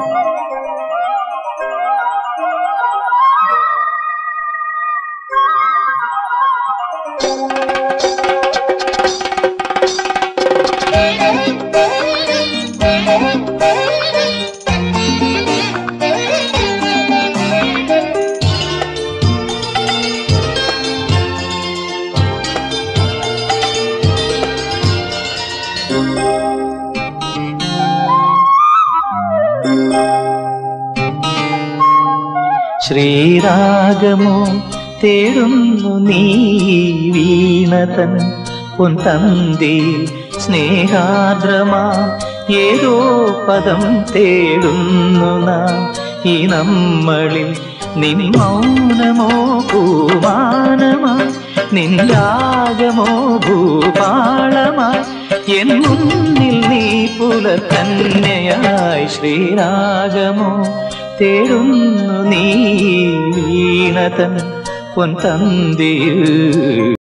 ശ്രീരാഗമോ തേടുന്നു നീ വീണതൻ പൊൻതന്തി സ്നേഹാദ്രമാ ഏതോ പദം തേടുന്നു നാം ഈ നമ്മളിൽ നിൻ മൗനമോ പൂമാനമാ നിൻരാഗമോ ഭൂപാളമായി എൻ മുന്നിൽ നീ പുലർക്കന്യയായി ശ്രീരാഗമോ തേടുന്നു നീ വീണതൻ പൊൻതന്തിയിൽ